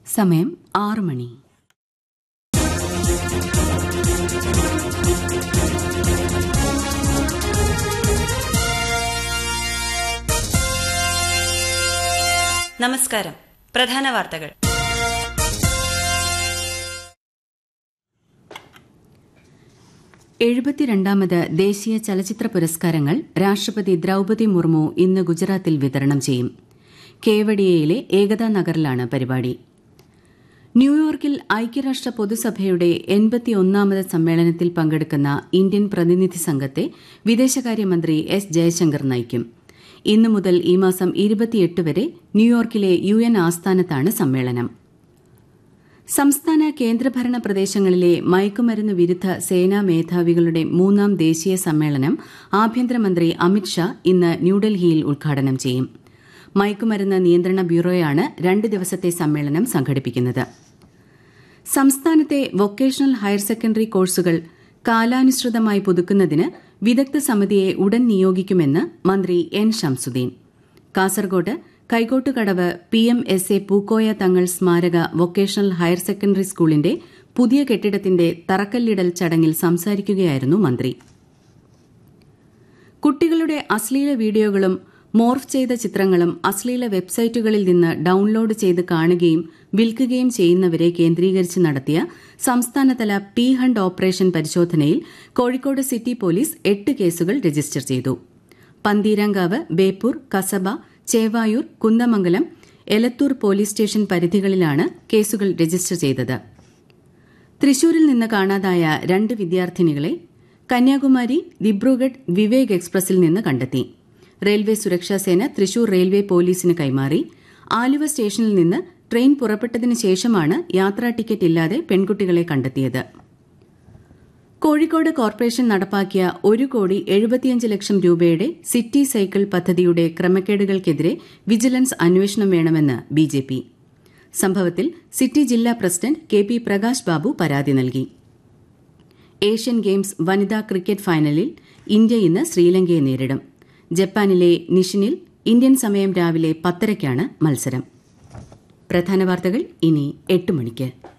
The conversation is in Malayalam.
സമയം ആറ് മണി നമസ്കാരം പ്രധാന വാർത്തകൾ എഴുപത്തിരണ്ടാമത് ദേശീയ ചലച്ചിത്ര പുരസ്കാരങ്ങൾ രാഷ്ട്രപതി ദ്രൌപതി മുർമു ഇന്ന് ഗുജറാത്തിൽ വിതരണം ചെയ്യും കേവഡിയയിലെ ഏകതാ നഗറിലാണ് പരിപാടി ന്യൂയോർക്കിൽ ഐക്യരാഷ്ട്ര പൊതുസഭയുടെ എൺപത്തിയൊന്നാമത് സമ്മേളനത്തിൽ പങ്കെടുക്കുന്ന ഇന്ത്യൻ പ്രതിനിധി സംഘത്തെ വിദേശകാര്യമന്ത്രി എസ് ജയശങ്കർ നയിക്കും ഇന്നു മുതൽ ഈ മാസം ഇരുപത്തിയെട്ട് വരെ ന്യൂയോർക്കിലെ യു എൻ ആസ്ഥാനത്താണ് സമ്മേളനം സംസ്ഥാന കേന്ദ്രഭരണ പ്രദേശങ്ങളിലെ മയക്കുമരുന്ന് വിരുദ്ധ സേനാ മേധാവികളുടെ മൂന്നാം ദേശീയ സമ്മേളനം ആഭ്യന്തരമന്ത്രി അമിത്ഷാ ഇന്ന് ന്യൂഡൽഹിയിൽ ഉദ്ഘാടനം ചെയ്യും മയക്കുമരുന്ന് നിയന്ത്രണ ബ്യൂറോയാണ് രണ്ട് ദിവസത്തെ സമ്മേളനം സംഘടിപ്പിക്കുന്നത് സംസ്ഥാനത്തെ വൊക്കേഷണൽ ഹയർ സെക്കൻഡറി കോഴ്സുകൾ കാലാനുസൃതമായി പുതുക്കുന്നതിന് വിദഗ്ധ സമിതിയെ ഉടൻ നിയോഗിക്കുമെന്ന് മന്ത്രി എൻ ഷംസുദ്ദീൻ കാസർകോട്ട് Kaikottukadavu P M S A Pookoya Thangal സ്മാരക വൊക്കേഷണൽ ഹയർ സെക്കൻഡറി സ്കൂളിന്റെ പുതിയ കെട്ടിടത്തിന്റെ തറക്കല്ലിടൽ ചടങ്ങിൽ സംസാരിക്കുകയായിരുന്നു മന്ത്രി കുട്ടികളുടെ അശ്ലീല വീഡിയോകളും മോർഫ് ചെയ്ത ചിത്രങ്ങളും അശ്ലീല വെബ്സൈറ്റുകളിൽ നിന്ന് ഡൌൺലോഡ് ചെയ്ത് കാണുകയും വിൽക്കുകയും ചെയ്യുന്നവരെ കേന്ദ്രീകരിച്ച് നടത്തിയ സംസ്ഥാനതല പി ഹണ്ട് ഓപ്പറേഷൻ പരിശോധനയിൽ കോഴിക്കോട് സിറ്റി പോലീസ് എട്ട് കേസുകൾ രജിസ്റ്റർ ചെയ്തു പന്തീരാങ്കാവ് ബേപ്പൂർ കസബ ചേവായൂർ കുന്ദമംഗലം എലത്തൂർ പോലീസ് സ്റ്റേഷൻ പരിധികളിലാണ് കേസുകൾ രജിസ്റ്റർ ചെയ്തത് തൃശൂരിൽ നിന്ന് കാണാതായ രണ്ട് വിദ്യാർത്ഥിനികളെ കന്യാകുമാരി ദിബ്രുഗഡ് വിവേക് എക്സ്പ്രസിൽ നിന്ന് കണ്ടെത്തി റെയിൽവേ സുരക്ഷാസേന തൃശൂർ റെയിൽവേ പോലീസിന് കൈമാറി ആലുവ സ്റ്റേഷനിൽ നിന്ന് ട്രെയിൻ പുറപ്പെട്ടതിന് ശേഷമാണ് യാത്രാ ടിക്കറ്റ് ഇല്ലാതെ പെൺകുട്ടികളെ കണ്ടെത്തിയത് കോഴിക്കോട് കോർപ്പറേഷൻ നടപ്പാക്കിയ ഒരു കോടി എഴുപത്തിയഞ്ച് ലക്ഷം രൂപയുടെ സിറ്റി സൈക്കിൾ പദ്ധതിയുടെ ക്രമക്കേടുകൾക്കെതിരെ വിജിലൻസ് അന്വേഷണം വേണമെന്ന് ബിജെപി സംഭവത്തിൽ സിറ്റി ജില്ലാ president K P Prakash Babu പരാതി നൽകി ഏഷ്യൻ ഗെയിംസ് വനിതാ ക്രിക്കറ്റ് ഫൈനലിൽ ഇന്ത്യ ഇന്ന് ശ്രീലങ്കയെ നേരിടും ജപ്പാനിലെ നിഷിനിൽ ഇന്ത്യൻ സമയം രാവിലെ പത്തരയ്ക്കാണ് മത്സരം പ്രധാന വാർത്തകൾ ഇനി എട്ട് മണിക്ക്